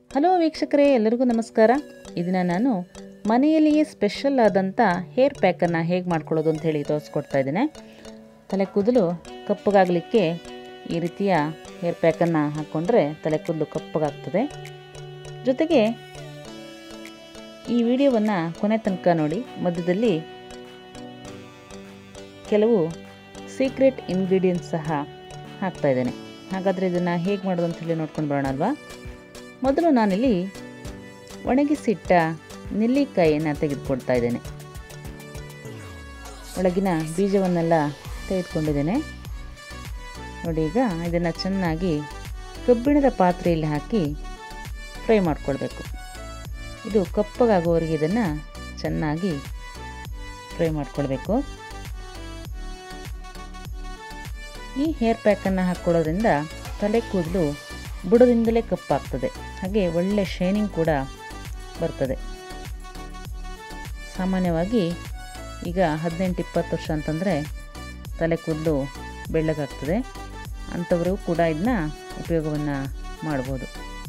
hello ವೀಕ್ಷಕರೇ ಎಲ್ಲರಿಗೂ ನಮಸ್ಕಾರ ಇದನ್ನು ನಾನು ಮನೆಯಲ್ಲಿಯೇ ಸ್ಪೆಷಲ್ ಆದಂಥ ಹೇರ್ ಪ್ಯಾಕನ್ನು ಹೇಗೆ ಮಾಡ್ಕೊಳ್ಳೋದು ಅಂತ ಹೇಳಿ ತೋರಿಸ್ಕೊಡ್ತಾ ಇದ್ದೇನೆ ತಲೆ ಕೂದಲು ಕಪ್ಪಗಾಗಲಿಕ್ಕೆ ಈ ರೀತಿಯ ಹೇರ್ ಪ್ಯಾಕನ್ನು ಹಾಕ್ಕೊಂಡ್ರೆ ತಲೆ ಕೂದಲು ಕಪ್ಪಗಾಗ್ತದೆ ಜೊತೆಗೆ ಈ ವಿಡಿಯೋವನ್ನು ಕೊನೆ ತನಕ ನೋಡಿ ಮಧ್ಯದಲ್ಲಿ ಕೆಲವು ಸೀಕ್ರೆಟ್ ಇಂಗ್ರೀಡಿಯೆಂಟ್ಸ್ ಸಹ ಹಾಕ್ತಾ ಇದ್ದೇನೆ ಹಾಗಾದರೆ ಇದನ್ನು ಹೇಗೆ ಮಾಡೋದು ಅಂತ ಹೇಳಿ ನೋಡ್ಕೊಂಡು ಬರೋಣ ಅಲ್ವಾ ಮೊದಲು ನಾನಿಲ್ಲಿ ಒಣಗಿಸಿಟ್ಟ ನೆಲ್ಲಿಕಾಯಿಯನ್ನು ತೆಗೆದುಕೊಳ್ತಾ ಇದ್ದೇನೆ ಒಳಗಿನ ಬೀಜವನ್ನೆಲ್ಲ ತೆಗೆದುಕೊಂಡಿದ್ದೇನೆ ನೋಡಿ ಈಗ ಇದನ್ನು ಚೆನ್ನಾಗಿ ಕಬ್ಬಿಣದ ಪಾತ್ರೆಯಲ್ಲಿ ಹಾಕಿ ಫ್ರೈ ಮಾಡ್ಕೊಳ್ಬೇಕು ಇದು ಕಪ್ಪಗಾಗುವವರೆಗೆ ಇದನ್ನು ಚೆನ್ನಾಗಿ ಫ್ರೈ ಮಾಡ್ಕೊಳ್ಬೇಕು ಈ ಹೇರ್ ಪ್ಯಾಕನ್ನು ಹಾಕ್ಕೊಳ್ಳೋದ್ರಿಂದ ತಲೆ ಕೂದಲು ಬುಡದಿಂದಲೇ ಕಪ್ಪಾಗ್ತದೆ ಹಾಗೆ ಒಳ್ಳೆ ಶೈನಿಂಗ್ ಕೂಡ ಬರ್ತದೆ ಸಾಮಾನ್ಯವಾಗಿ ಈಗ ಹದಿನೆಂಟು ಇಪ್ಪತ್ತು ವರ್ಷ ಅಂತಂದರೆ ತಲೆ ಕೂದಲು ಬೆಳ್ಳಗಾಗ್ತದೆ ಅಂಥವರು ಕೂಡ ಇದನ್ನ ಉಪಯೋಗವನ್ನು ಮಾಡ್ಬೋದು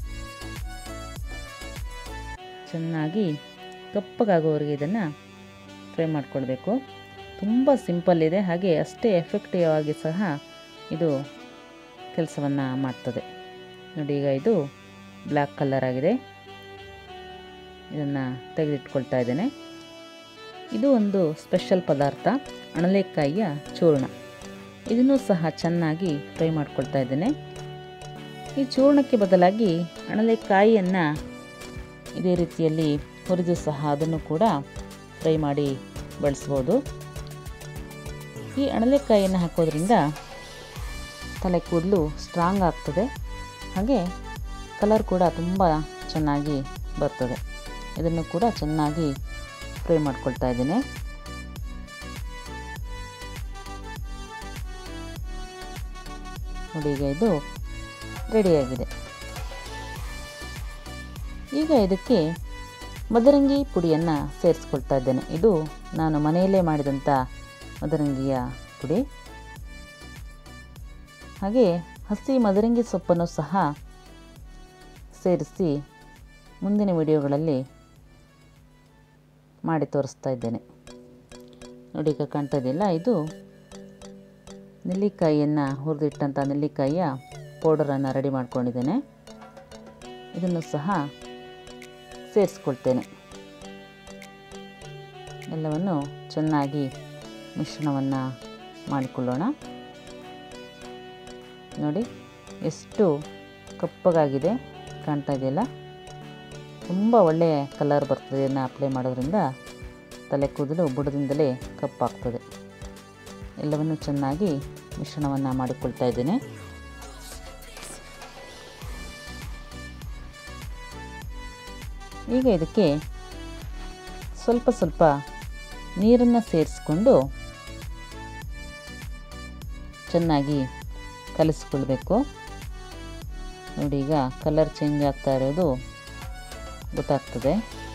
ಚೆನ್ನಾಗಿ ಕಪ್ಪಗಾಗೋವರೆಗೆ ಇದನ್ನು ಫ್ರೈ ಮಾಡ್ಕೊಳ್ಬೇಕು ತುಂಬ ಸಿಂಪಲ್ ಇದೆ ಹಾಗೆ ಅಷ್ಟೇ ಎಫೆಕ್ಟಿವ್ ಆಗಿ ಸಹ ಇದು ಕೆಲಸವನ್ನು ಮಾಡ್ತದೆ ನೋಡಿ ಈಗ ಇದು ಬ್ಲ್ಯಾಕ್ ಕಲರ್ ಆಗಿದೆ ಇದನ್ನು ತೆಗೆದಿಟ್ಕೊಳ್ತಾ ಇದ್ದೇನೆ ಇದು ಒಂದು ಸ್ಪೆಷಲ್ ಪದಾರ್ಥ ಅಣಲೆಕಾಯಿಯ ಚೂರ್ಣ ಇದನ್ನು ಸಹ ಚೆನ್ನಾಗಿ ಫ್ರೈ ಮಾಡ್ಕೊಳ್ತಾ ಇದ್ದೇನೆ ಈ ಚೂರ್ಣಕ್ಕೆ ಬದಲಾಗಿ ಅಣಲೆಕಾಯಿಯನ್ನು ಇದೇ ರೀತಿಯಲ್ಲಿ ಹುರಿದು ಸಹ ಅದನ್ನು ಕೂಡ ಫ್ರೈ ಮಾಡಿ ಬಳಸ್ಬೋದು ಈ ಅಣಲೆಕಾಯಿಯನ್ನು ಹಾಕೋದ್ರಿಂದ ತಲೆ ಕೂದಲು ಸ್ಟ್ರಾಂಗ್ ಆಗ್ತದೆ ಹಾಗೆ ಕಲರ್ ಕೂಡ ತುಂಬ ಚೆನ್ನಾಗಿ ಬರ್ತದೆ ಇದನ್ನು ಕೂಡ ಚೆನ್ನಾಗಿ ಫ್ರೈ ಮಾಡ್ಕೊಳ್ತಾ ಇದ್ದೇನೆ ನೋಡಿ ಈಗ ಇದು ರೆಡಿಯಾಗಿದೆ ಈಗ ಇದಕ್ಕೆ ಮದರಂಗಿ ಪುಡಿಯನ್ನು ಸೇರಿಸ್ಕೊಳ್ತಾ ಇದ್ದೇನೆ ಇದು ನಾನು ಮನೆಯಲ್ಲೇ ಮಾಡಿದಂಥ ಮದರಂಗಿಯ ಪುಡಿ ಹಾಗೆ ಹಸಿ ಮದರಂಗಿ ಸೊಪ್ಪನ್ನು ಸಹ ಸೇರಿಸಿ ಮುಂದಿನ ವಿಡಿಯೋಗಳಲ್ಲಿ ಮಾಡಿ ತೋರಿಸ್ತಾ ಇದ್ದೇನೆ ನೋಡಿ ಈಗ ಕಾಣ್ತಾ ಇದೆಯಲ್ಲ ಇದು ನೆಲ್ಲಿಕಾಯಿಯನ್ನು ಹುರಿದಿಟ್ಟಂಥ ನೆಲ್ಲಿಕಾಯಿಯ ಪೌಡರನ್ನು ರೆಡಿ ಮಾಡ್ಕೊಂಡಿದ್ದೇನೆ ಇದನ್ನು ಸಹ ಸೇರಿಸ್ಕೊಳ್ತೇನೆ ಎಲ್ಲವನ್ನು ಚೆನ್ನಾಗಿ ಮಿಶ್ರಣವನ್ನು ಮಾಡಿಕೊಳ್ಳೋಣ ನೋಡಿ ಎಷ್ಟು ಕಪ್ಪಗಾಗಿದೆ ಕಾಣ್ತಾ ಇದೆಯಲ್ಲ ತುಂಬ ಒಳ್ಳೆಯ ಕಲರ್ ಬರ್ತದೆ ಇದನ್ನು ಅಪ್ಲೈ ಮಾಡೋದ್ರಿಂದ ತಲೆ ಕೂದಲು ಬುಡದಿಂದಲೇ ಕಪ್ಪಾಗ್ತದೆ ಎಲ್ಲವನ್ನು ಚೆನ್ನಾಗಿ ಮಿಶ್ರಣವನ್ನು ಮಾಡಿಕೊಳ್ತಾ ಇದ್ದೇನೆ ಈಗ ಇದಕ್ಕೆ ಸ್ವಲ್ಪ ಸ್ವಲ್ಪ ನೀರನ್ನು ಸೇರಿಸ್ಕೊಂಡು ಚೆನ್ನಾಗಿ ಕಲಿಸ್ಕೊಳ್ಬೇಕು ನೋಡಿ ಈಗ ಕಲರ್ ಚೇಂಜ್ ಆಗ್ತಾ ಇರೋದು ಗೊತ್ತಾಗ್ತದೆ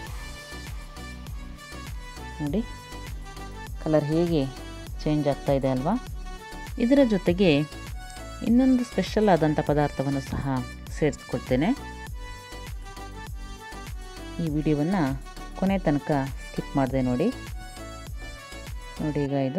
ನೋಡಿ ಕಲರ್ ಹೇಗೆ ಚೇಂಜ್ ಆಗ್ತಾ ಇದೆ ಅಲ್ವಾ ಇದರ ಜೊತೆಗೆ ಇನ್ನೊಂದು ಸ್ಪೆಷಲ್ ಆದಂಥ ಪದಾರ್ಥವನ್ನು ಸಹ ಸೇರಿಸ್ಕೊಳ್ತೇನೆ ಈ ವಿಡಿಯೋವನ್ನು ಕೊನೆ ತನಕ ಸ್ಕಿಪ್ ಮಾಡಿದೆ ನೋಡಿ ನೋಡಿ ಈಗ ಇದು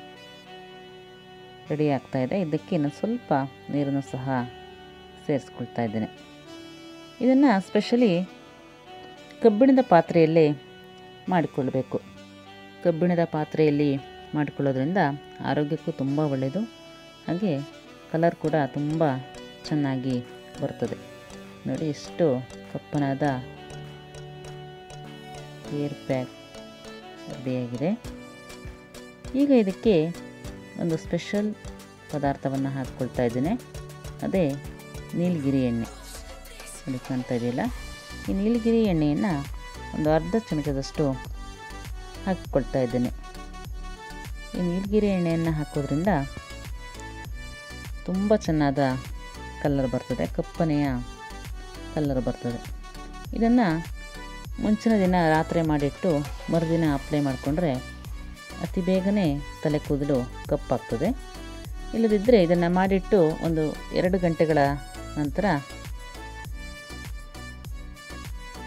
ರೆಡಿ ಆಗ್ತಾ ಇದೆ ಇದಕ್ಕೆ ಇನ್ನು ಸ್ವಲ್ಪ ನೀರನ್ನು ಸಹ ಸೇರಿಸ್ಕೊಳ್ತಾ ಇದ್ದೇನೆ ಇದನ್ನು ಸ್ಪೆಷಲಿ ಕಬ್ಬಿಣದ ಪಾತ್ರೆಯಲ್ಲೇ ಮಾಡಿಕೊಳ್ಬೇಕು ಕಬ್ಬಿಣದ ಪಾತ್ರೆಯಲ್ಲಿ ಮಾಡಿಕೊಳ್ಳೋದ್ರಿಂದ ಆರೋಗ್ಯಕ್ಕೂ ತುಂಬ ಒಳ್ಳೆಯದು ಹಾಗೆ ಕಲರ್ ಕೂಡ ತುಂಬ ಚೆನ್ನಾಗಿ ಬರ್ತದೆ ನೋಡಿ ಎಷ್ಟು ಕಪ್ಪನಾದ ಹೇರ್ ಪ್ಯಾಕ್ ರೆಡಿಯಾಗಿದೆ ಈಗ ಇದಕ್ಕೆ ಒಂದು ಸ್ಪೆಷಲ್ ಪದಾರ್ಥವನ್ನು ಹಾಕ್ಕೊಳ್ತಾ ಇದ್ದೇನೆ ಅದೇ ನೀಲಗಿರಿ ಎಣ್ಣೆ ನೋಡಿ ಕಾಣ್ತಾ ಇದೆಯಲ್ಲ ಈ ನೀಲಗಿರಿ ಎಣ್ಣೆಯನ್ನು ಒಂದು ಅರ್ಧ ಚಮಚದಷ್ಟು ಹಾಕಿಕೊಳ್ತಾ ಇದ್ದೇನೆ ಈ ನೀಲಗಿರಿ ಎಣ್ಣೆಯನ್ನು ಹಾಕೋದ್ರಿಂದ ತುಂಬ ಚೆನ್ನಾದ ಕಲರ್ ಬರ್ತದೆ ಕಪ್ಪನೆಯ ಕಲರ್ ಬರ್ತದೆ ಇದನ್ನು ಮುಂಚಿನ ದಿನ ರಾತ್ರಿ ಮಾಡಿಟ್ಟು ಮರುದಿನ ಅಪ್ಲೈ ಮಾಡಿಕೊಂಡ್ರೆ ಅತಿ ಬೇಗನೆ ತಲೆ ಕೂದಲು ಕಪ್ಪಾಗ್ತದೆ ಇಲ್ಲದಿದ್ದರೆ ಇದನ್ನು ಮಾಡಿಟ್ಟು ಒಂದು ಎರಡು ಗಂಟೆಗಳ ನಂತರ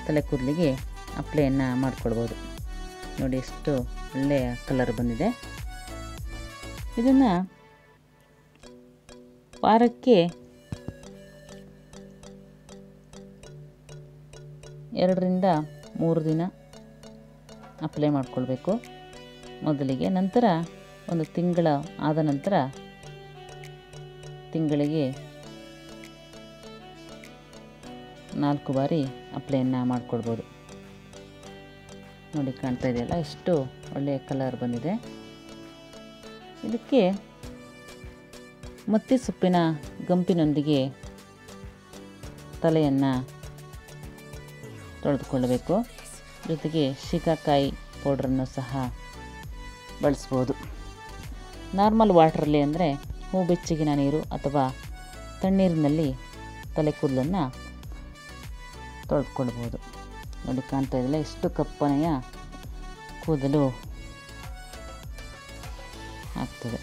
ತಲೆ ಕೂದಲಿಗೆ ಅಪ್ಲೈಯನ್ನು ಮಾಡ್ಕೊಳ್ಬೋದು ನೋಡಿ ಎಷ್ಟು ಒಳ್ಳೆಯ ಕಲರ್ ಬಂದಿದೆ ಇದನ್ನು ವಾರಕ್ಕೆ ಎರಡರಿಂದ ಮೂರು ದಿನ ಅಪ್ಲೈ ಮಾಡ್ಕೊಳ್ಬೇಕು ಮೊದಲಿಗೆ ನಂತರ ಒಂದು ತಿಂಗಳ ಆದ ನಂತರ ತಿಂಗಳಿಗೆ ನಾಲ್ಕು ಬಾರಿ ಅಪ್ಲೈಯನ್ನು ಮಾಡ್ಕೊಳ್ಬೋದು ನೋಡಿ ಕಾಣ್ತಾ ಇದೆಯಲ್ಲ ಎಷ್ಟು ಒಳ್ಳೆಯ ಕಲರ್ ಬಂದಿದೆ ಇದಕ್ಕೆ ಮತ್ತಿ ಸೊಪ್ಪಿನ ಗಂಪಿನೊಂದಿಗೆ ತಲೆಯನ್ನು ತೊಳೆದುಕೊಳ್ಳಬೇಕು ಜೊತೆಗೆ ಶೀಕಾಕಾಯಿ ಪೌಡ್ರನ್ನು ಸಹ ಬಳಸ್ಬೋದು ನಾರ್ಮಲ್ ವಾಟ್ರಲ್ಲಿ ಅಂದರೆ ಹೂ ಬೆಚ್ಚಗಿನ ನೀರು ಅಥವಾ ತಣ್ಣೀರಿನಲ್ಲಿ ತಲೆ ಕೂದಲನ್ನು ತೊಳೆದುಕೊಳ್ಬೋದು ನೋಡಿ ಕಾಣ್ತಾ ಇದೆಯಲ್ಲ ಎಷ್ಟು ಕಪ್ಪನೆಯ ಕೂದಲು ಆಗ್ತದೆ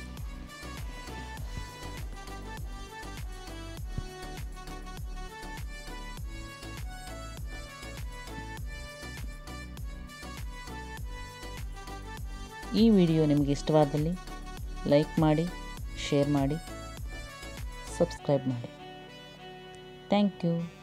ಈ ವಿಡಿಯೋ ನಿಮಗೆ ಇಷ್ಟವಾದಲ್ಲಿ ಲೈಕ್ ಮಾಡಿ ಶೇರ್ ಮಾಡಿ ಸಬ್ಸ್ಕ್ರೈಬ್ ಮಾಡಿ ಥ್ಯಾಂಕ್ ಯು